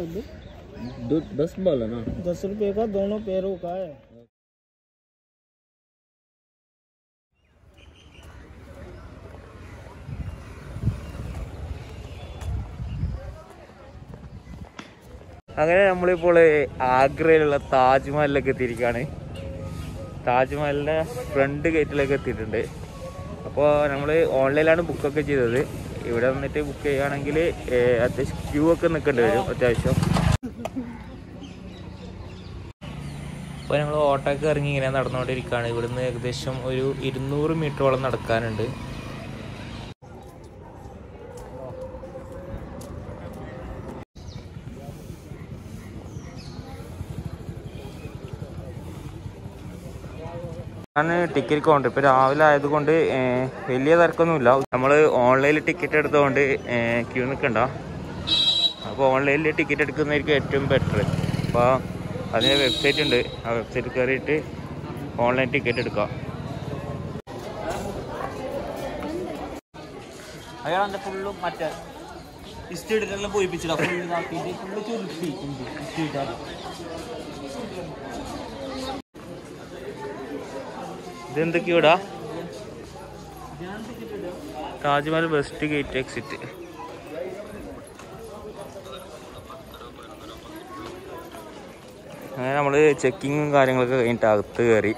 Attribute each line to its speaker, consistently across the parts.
Speaker 1: चौदह
Speaker 2: दो दस बॉल है ना
Speaker 1: दस रुपए का दोनों पैरों का है
Speaker 2: അങ്ങനെ നമ്മളിപ്പോൾ ആഗ്രയിലുള്ള താജ്മഹലിലേക്ക് എത്തിയിരിക്കുകയാണ് താജ്മഹലിൻ്റെ ഫ്രണ്ട് ഗേറ്റിലേക്ക് എത്തിയിട്ടുണ്ട് അപ്പോൾ നമ്മൾ ഓൺലൈനിലാണ് ബുക്കൊക്കെ ചെയ്തത് ഇവിടെ വന്നിട്ട് ബുക്ക് ചെയ്യുകയാണെങ്കിൽ അത്യാവശ്യം ക്യൂ ഒക്കെ നിൽക്കേണ്ടി വരും അത്യാവശ്യം അപ്പോൾ ഞങ്ങൾ ഓട്ടോക്ക് ഇറങ്ങി ഇങ്ങനെ നടന്നുകൊണ്ടിരിക്കുകയാണ് ഇവിടുന്ന് ഏകദേശം ഒരു ഇരുന്നൂറ് മീറ്ററോളം നടക്കാനുണ്ട് ഞാൻ ടിക്കറ്റ് കൗണ്ടർ ഇപ്പോൾ രാവിലെ ആയതുകൊണ്ട് ഏഹ്, വലിയ തിരക്കൊന്നുമില്ല നമ്മൾ ഓൺലൈനിൽ ടിക്കറ്റ് എടുത്തതുകൊണ്ട് ക്യൂ നിൽക്കണ്ട അപ്പോൾ ഓൺലൈനിൽ ടിക്കറ്റ് എടുക്കുന്നതായിരിക്കും ഏറ്റവും ബെറ്റർ അപ്പോൾ അതിന് വെബ്സൈറ്റ് ഉണ്ട് ആ വെബ്സൈറ്റ് കയറിയിട്ട് ഓൺലൈൻ ടിക്കറ്റ് എടുക്കാം അയാൾ എൻ്റെ ഫുള്ളും മറ്റേ ഇസ്റ്റേഡിലെല്ലാം പോയിപ്പിച്ചില്ല ഫുള്ള് ഇതാക്കിയിട്ട് ഫുള്ള് ചുരുട്ടി ഇസ്റ്റേറ്റ് ഇതെന്തൊക്കെയോടാ താജ്മഹൽ വെസ്റ്റ് ഗേറ്റ് എക്സിറ്റ് അങ്ങനെ നമ്മൾ ചെക്കിങ്ങും കാര്യങ്ങളൊക്കെ കഴിഞ്ഞിട്ട് അകത്ത് കയറി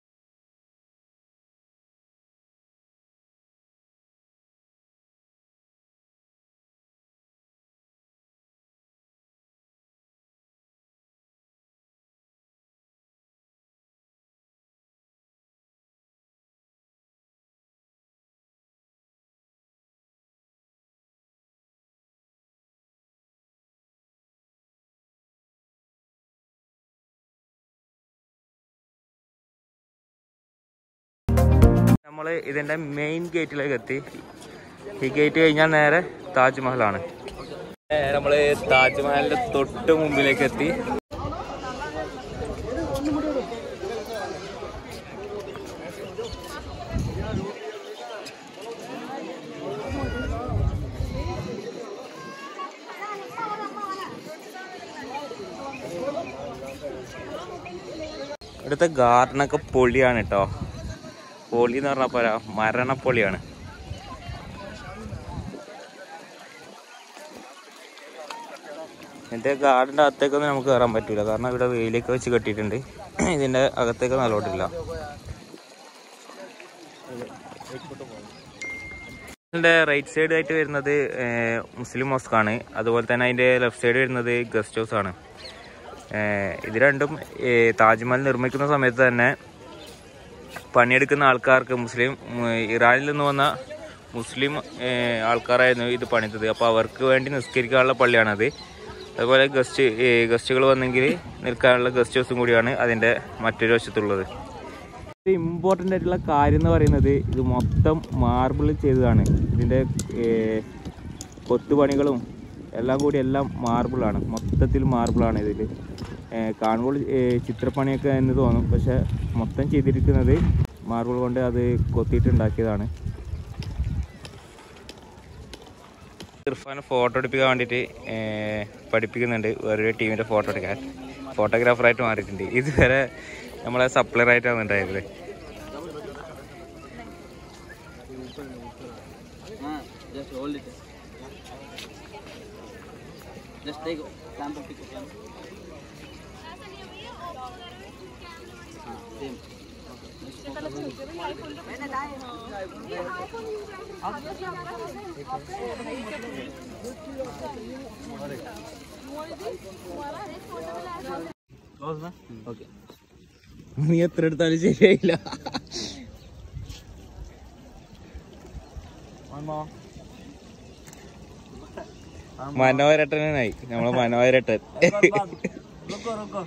Speaker 2: നമ്മൾ ഇതിന്റെ മെയിൻ ഗേറ്റിലേക്ക് എത്തി ഈ ഗേറ്റ് കഴിഞ്ഞാൽ നേരെ താജ്മഹലാണ് നമ്മൾ താജ്മഹലിന്റെ തൊട്ട് മുമ്പിലേക്ക് എത്തി ഇവിടുത്തെ ഗാർഡനൊക്കെ പൊളിയാണ് കേട്ടോ പൊളി എന്ന് പറഞ്ഞാൽ പോരാ മരണപ്പൊളിയാണ് ഇതിന്റെ ഗാർഡന്റെ അകത്തേക്കൊന്നും നമുക്ക് കയറാൻ പറ്റൂല കാരണം ഇവിടെ വെയിലൊക്കെ വെച്ച് കെട്ടിയിട്ടുണ്ട് ഇതിന്റെ അകത്തേക്ക് നല്ലോട്ടില്ല ഇതിന്റെ റൈറ്റ് സൈഡ് ആയിട്ട് വരുന്നത് ഏഹ്, മുസ്ലിം മോസ്ക് ആണ് അതുപോലെ തന്നെ അതിന്റെ ലെഫ്റ്റ് സൈഡ് വരുന്നത് ഗസ്റ്റ് ഹൗസ് ആണ് ഏഹ്, ഇത് രണ്ടും ഏഹ്, താജ്മഹൽ നിർമ്മിക്കുന്ന സമയത്ത് തന്നെ പണിയെടുക്കുന്ന ആൾക്കാർക്ക് മുസ്ലിം ഉം, ഇറാനിൽ നിന്ന് വന്ന മുസ്ലിം ഏഹ്, ആൾക്കാരായിരുന്നു ഇത് പണിതത് അപ്പോൾ അവർക്ക് വേണ്ടി നിസ്കരിക്കാനുള്ള പള്ളിയാണത് അതുപോലെ ഗസ്റ്റ് ഗസ്റ്റുകൾ വന്നെങ്കിൽ നിൽക്കാനുള്ള ഗസ്റ്റ് ഹൗസും കൂടിയാണ് അതിൻ്റെ മറ്റൊരു വശത്തുള്ളത് ഇമ്പോർട്ടൻ്റ് ആയിട്ടുള്ള കാര്യം എന്ന് പറയുന്നത് ഇത് മൊത്തം മാർബിൾ ചെയ്തതാണ് ഇതിൻ്റെ ഏഹ്, കൊത്തുപണികളും എല്ലാം കൂടി എല്ലാം മാർബിളാണ് മൊത്തത്തിൽ മാർബിളാണ് ഇതിൽ കാണുമ്പോൾ ഏഹ്, ചിത്രപ്പണിയൊക്കെ എന്ന് തോന്നും പക്ഷെ മൊത്തം ചെയ്തിരിക്കുന്നത് മാർബിൾ കൊണ്ട് അത് കൊത്തിയിട്ടുണ്ടാക്കിയതാണ് ഇർഫാൻ ഫോട്ടോ എടുപ്പിക്കാൻ വേണ്ടിയിട്ട് ഏഹ്, പഠിപ്പിക്കുന്നുണ്ട് വേറൊരു ടീമിൻ്റെ ഫോട്ടോ എടുക്കാൻ ഫോട്ടോഗ്രാഫറായിട്ട് മാറിയിട്ടുണ്ട് ഇതുവരെ നമ്മളെ സപ്ലയർ ആയിട്ടാണ് ഉണ്ടായത്
Speaker 3: Just hold it. Just take sample picture. Ah, same. Okay.
Speaker 2: നീ എത്ര എടുത്താലും ശരിയായില്ല മനോഹരട്ടനായി നമ്മളെ മനോഹരട്ടൻ
Speaker 3: रुको रुको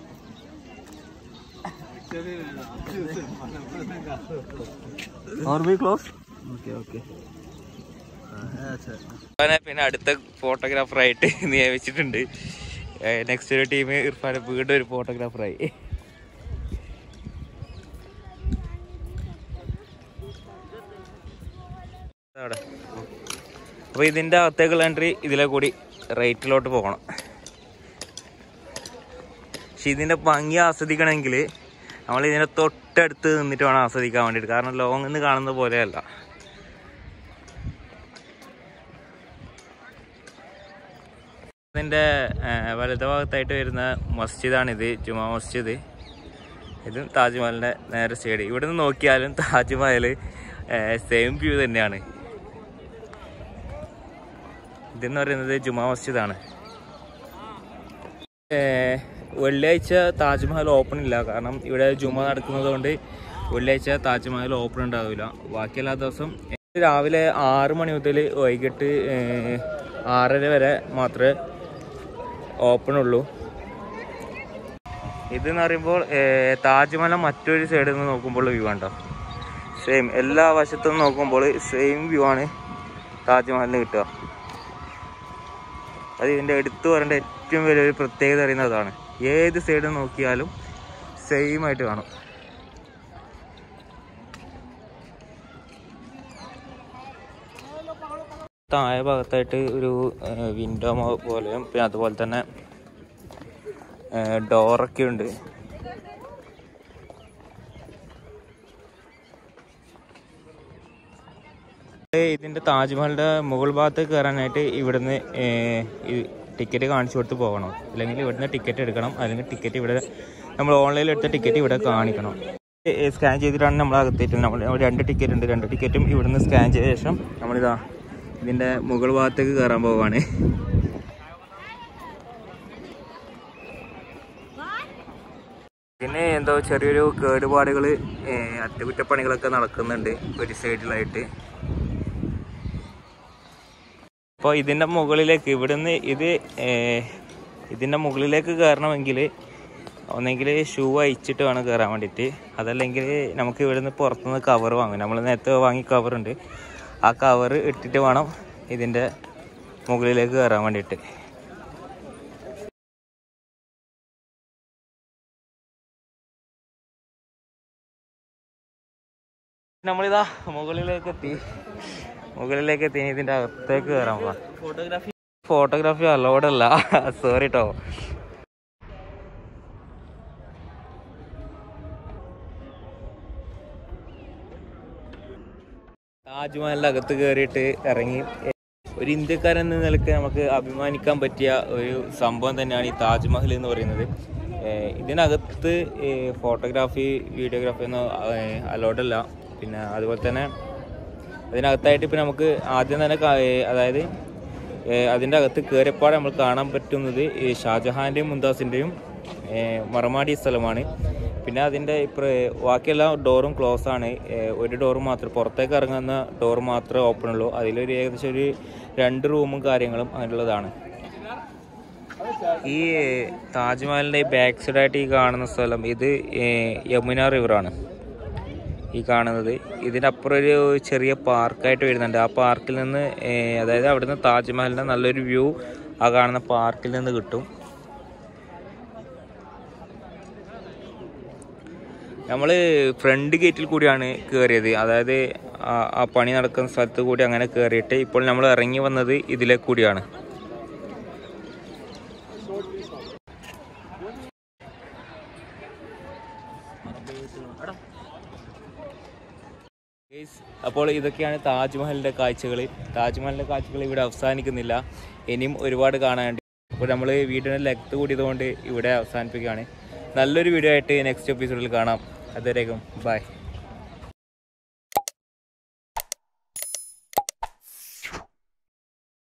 Speaker 3: और भी क्लोज ओके ओके अच्छा
Speaker 2: ഇർഫാനെ പിന്നെ അടുത്ത ഫോട്ടോഗ്രാഫറായിട്ട് നിയമിച്ചിട്ടുണ്ട് നെക്സ്റ്റ് ഒരു ടീം ഇർഫാനെ വീണ്ടും ഒരു ഫോട്ടോഗ്രാഫറായി അവിടെ അപ്പോൾ ഇതിൻ്റെ അകത്തേക്കുള്ള എൻട്രി ഇതിലെ കൂടി റൈറ്റിലോട്ട് പോകണം പക്ഷെ ഇതിൻ്റെ ഭംഗി ആസ്വദിക്കണമെങ്കിൽ നമ്മൾ ഇതിനെ തൊട്ടടുത്ത് നിന്നിട്ട് വേണം ആസ്വദിക്കാൻ വേണ്ടിയിട്ട് കാരണം ലോങ്ങിൽ നിന്ന് കാണുന്ന പോലെയല്ല ഇതിൻ്റെ വലതുഭാഗത്തായിട്ട് വരുന്ന മസ്ജിദാണിത് ജുമാ മസ്ജിദ് ഇതും താജ്മഹലിൻ്റെ നേരെ സൈഡ് ഇവിടെ നിന്ന് നോക്കിയാലും താജ്മഹൽ സെയിം വ്യൂ തന്നെയാണ് ഇതെന്ന് പറയുന്നത് ജുമാ മസ്ജിദാണ് ഏഹ് വെള്ളിയാഴ്ച താജ്മഹൽ ഓപ്പൺ ഇല്ല കാരണം ഇവിടെ ജുമ നടക്കുന്നത് കൊണ്ട് വെള്ളിയാഴ്ച താജ്മഹൽ ഓപ്പൺ ഉണ്ടാവില്ല ബാക്കി എല്ലാ ദിവസം രാവിലെ ആറ് മണി മുതൽ വൈകിട്ട് ഏഹ് ആറര വരെ മാത്രമേ ഓപ്പൺ ഉള്ളൂ ഇതെന്ന് പറയുമ്പോൾ ഏഹ് താജ്മഹൽ മറ്റൊരു സൈഡിൽ നിന്ന് നോക്കുമ്പോൾ വ്യൂ ഉണ്ടോ സെയിം എല്ലാ വശത്തും നോക്കുമ്പോൾ സെയിം വ്യൂ ആണ് താജ്മഹലിന് കിട്ടുക അത് ഇതിൻ്റെ എടുത്തു പറയേണ്ട ഏറ്റവും വലിയൊരു പ്രത്യേകത അറിയുന്നത് അതാണ് ഏത് സൈഡ് നോക്കിയാലും സെയിം ആയിട്ട് കാണും താഴെ ഭാഗത്തായിട്ട് ഒരു വിൻഡോ പോലെയും പിന്നെ അതുപോലെ തന്നെ ഡോറൊക്കെ ഉണ്ട് ഇതിന്റെ താജ്മഹലിന്റെ മുകൾ ഭാഗത്ത് കയറാനായിട്ട് ഇവിടുന്ന് ടിക്കറ്റ് കാണിച്ചു കൊടുത്ത് പോകണം അല്ലെങ്കിൽ ഇവിടുന്ന് ടിക്കറ്റ് എടുക്കണം അല്ലെങ്കിൽ ടിക്കറ്റ് ഇവിടെ നമ്മൾ ഓൺലൈനിൽ എടുത്ത ടിക്കറ്റ് ഇവിടെ കാണിക്കണം സ്കാൻ ചെയ്തിട്ടാണ് നമ്മൾ അകത്തേറ്റ് നമ്മൾ നമ്മൾ രണ്ട് ടിക്കറ്റ് ഉണ്ട് രണ്ട് ടിക്കറ്റും ഇവിടുന്ന് സ്കാൻ ചെയ്ത ശേഷം നമ്മളിതാ ഇതിന്റെ മുകൾ ഭാഗത്തേക്ക് കയറാൻ പോവാണ് പിന്നെ എന്തോ ചെറിയൊരു കേടുപാടുകൾ അറ്റകുറ്റപ്പണികളൊക്കെ നടക്കുന്നുണ്ട് ഒരു സൈഡിലായിട്ട് അപ്പോൾ ഇതിൻ്റെ മുകളിലേക്ക് ഇവിടുന്ന് ഇത് ഏഹ്, ഇതിൻ്റെ മുകളിലേക്ക് കയറണമെങ്കിൽ ഒന്നെങ്കിൽ ഷൂ അയച്ചിട്ട് വേണം കയറാൻ വേണ്ടിയിട്ട് അതല്ലെങ്കിൽ നമുക്ക് ഇവിടുന്ന് പുറത്തുനിന്ന് കവർ വാങ്ങും നമ്മൾ നേരത്തെ വാങ്ങി കവറുണ്ട് ആ കവർ ഇട്ടിട്ട് വേണം ഇതിൻ്റെ മുകളിലേക്ക് കയറാൻ വേണ്ടിയിട്ട് നമ്മളിതാ മുകളിലേക്ക് എത്തി മുകളിലേക്ക് എത്തി ഇനി ഇതിന്റെ അകത്തേക്ക് കയറാൻ പോവാ ഫോട്ടോഗ്രാഫി ഫോട്ടോഗ്രാഫി അലോഡ് അല്ല സോറി കേട്ടോ താജ്മഹലിന്റെ അകത്ത് കയറിയിട്ട് ഇറങ്ങി ഒരു ഇന്ത്യക്കാരൻ എന്ന നിലക്ക് നമുക്ക് അഭിമാനിക്കാൻ പറ്റിയ ഒരു സംഭവം തന്നെയാണ് ഈ താജ്മഹൽ എന്ന് പറയുന്നത് ഏഹ് ഇതിനകത്ത് ഫോട്ടോഗ്രാഫി വീഡിയോഗ്രാഫി ഒന്നും അലോഡ് അല്ല പിന്നെ അതുപോലെ തന്നെ അതിനകത്തായിട്ട് ഇപ്പം നമുക്ക് ആദ്യം തന്നെ കാ- ഏഹ് അതായത് ഏഹ് അതിൻ്റെ അകത്ത് കയറിയപ്പാട് നമ്മൾ കാണാൻ പറ്റുന്നത് ഈ ഷാജഹാൻ്റെയും മുംതാസിൻ്റെയും മറമാടി സ്ഥലമാണ് പിന്നെ അതിൻ്റെ ഇപ്പറ ബാക്കിയെല്ലാ ഡോറും ക്ലോസ് ആണ് ഏഹ് ഒരു ഡോർ മാത്രം പുറത്തേക്ക് ഇറങ്ങുന്ന ഡോർ മാത്രമേ ഓപ്പൺ ഉള്ളൂ അതിലൊരു ഏകദേശം ഒരു രണ്ട് റൂമും കാര്യങ്ങളും അതിലുള്ളതാണ് ഈ താജ്മഹലിൻ്റെ ഈ ബാക്ക് സൈഡായിട്ട് ഈ കാണുന്ന സ്ഥലം ഇത് ഏഹ് യമുന റിവറാണ് ഈ കാണുന്നത് ഇതിനപ്പുറം ഒരു ചെറിയ പാർക്കായിട്ട് വരുന്നുണ്ട് ആ പാർക്കിൽ നിന്ന് ഏഹ്, അതായത് അവിടുന്ന് താജ്മഹലിൻ്റെ നല്ലൊരു വ്യൂ ആ കാണുന്ന പാർക്കിൽ നിന്ന് കിട്ടും നമ്മൾ ഫ്രണ്ട് ഗേറ്റിൽ കൂടിയാണ് കയറിയത് അതായത് ആ- ആ പണി നടക്കുന്ന സ്ഥലത്ത് കൂടി അങ്ങനെ കയറിയിട്ട് ഇപ്പോൾ നമ്മൾ ഇറങ്ങി വന്നത് ഇതിലെ കൂടിയാണ് Guys, അപ്പോൾ ഇതൊക്കെയാണ് താജ്മഹലിന്റെ കാഴ്ചകൾ താജ്മഹലിന്റെ കാഴ്ചകൾ ഇവിടെ അവസാനിക്കുന്നില്ല ഇനിയും ഒരുപാട് കാണാനുണ്ട് അപ്പോൾ നമ്മൾ വീടിന് ലെങ്ത് കൂടിയതുകൊണ്ട് ഇവിടെ അവസാനിപ്പിക്കുകയാണ് നല്ലൊരു വീഡിയോ ആയിട്ട് നെക്സ്റ്റ് എപ്പിസോഡിൽ കാണാം അതുവരേക്കും ബൈ